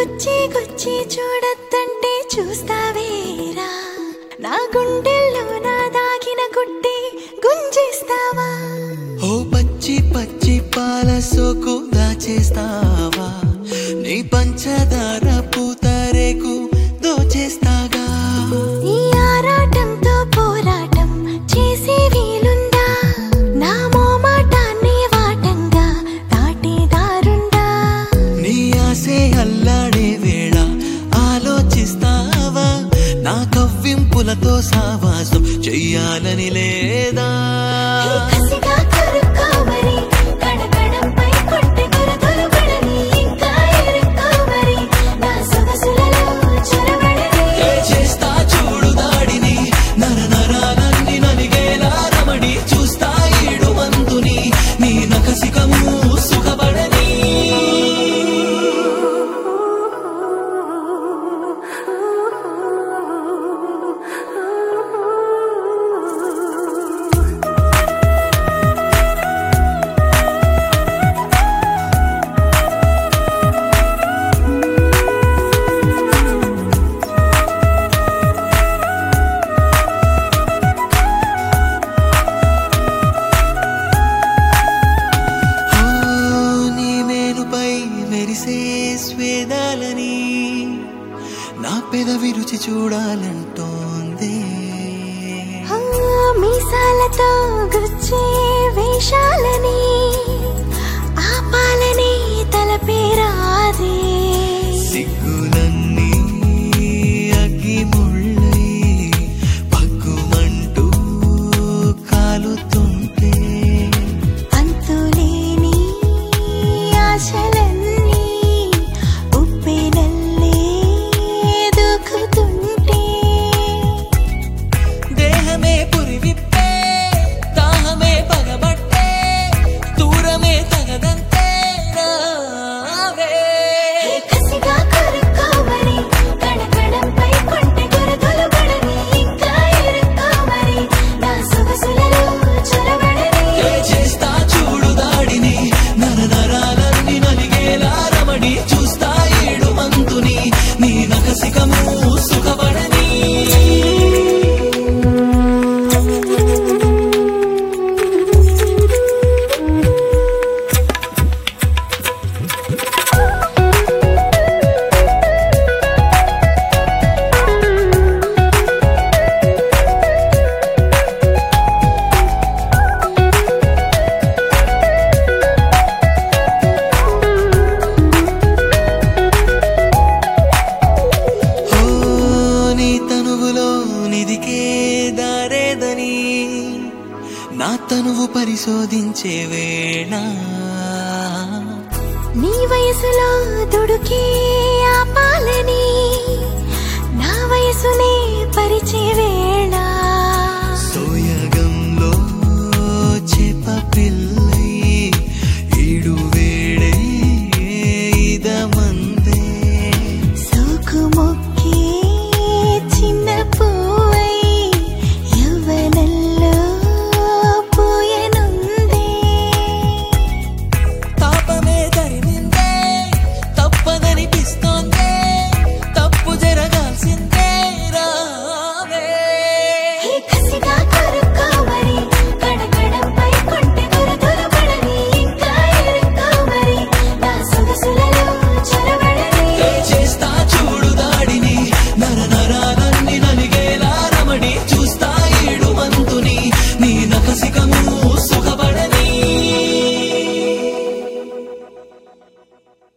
గుచ్చి గుచ్చి చూడద్దంటే చూస్తావేరా నా గుండెల్లో నా దాగిన గుడ్డి గుంజిస్తావా ఓ పచ్చి పచ్చి పాల సోకు దాచేస్తావా నీ పంచదార పూతరేకు దోచేస్తాగా ఈ ఆరాటంతో పోరాటం చేసే వీలుందా నా మోమాటాన్ని వాటంగా దాటేదారుందా నీ ఆసే అల్లాడే వేళ ఆలోచిస్తావా నా కవ్వింపులతో సావాసం చెయ్యాలని లేదా ఈ కసిగా కరుక్కోమరి, కడకడంపై కొట్టె కొరతలు పడని, ఇంకా ఇరుక్కోమరి, నా సొగసులలో చొరబడని. ఏ చేస్తా చూడు దాడిని నర నరాలన్నీ నలిగేలా రమణి చూస్తా ఈడు మందుని నీ నకసికము సుఖపడని ఓ, నీ మేనుపై మెరిసే స్వేదాలని నా పెదవి రుచి చూడాలంటోంది ఆ, మీసాలతో గుచ్చే వేషాలని ఆపాలని తలపేరాదే సిగ్గులన్నీ అగ్గి ముళ్ళై పగ్గుమంటూ కాలుతుంటే అంతులేని ఆశలన్నీ ఉప్పెనల్లే దూకుతుంటే దేహమే పురివిప్పే దాహమే పగబట్టే దూరమే తగదంతే రావే కసిగా కరుక్కోమరి, కడకడంపై కొట్టె కొరతలు పడని, ఇంకా ఇరుక్కోమరి, నా సొగసులలో చొరబడని. ఏ చేస్తా చూడు దాడిని నర నరాలన్నీ నలిగేలా రమణి చూస్తా ఏడు మంతుని నీ నకసికము సుఖపడని ఓ నీ తనువులో నిదికే దారేదని నా తనువు పరిశోధించే వేళ నీ వయసులో దుడుకే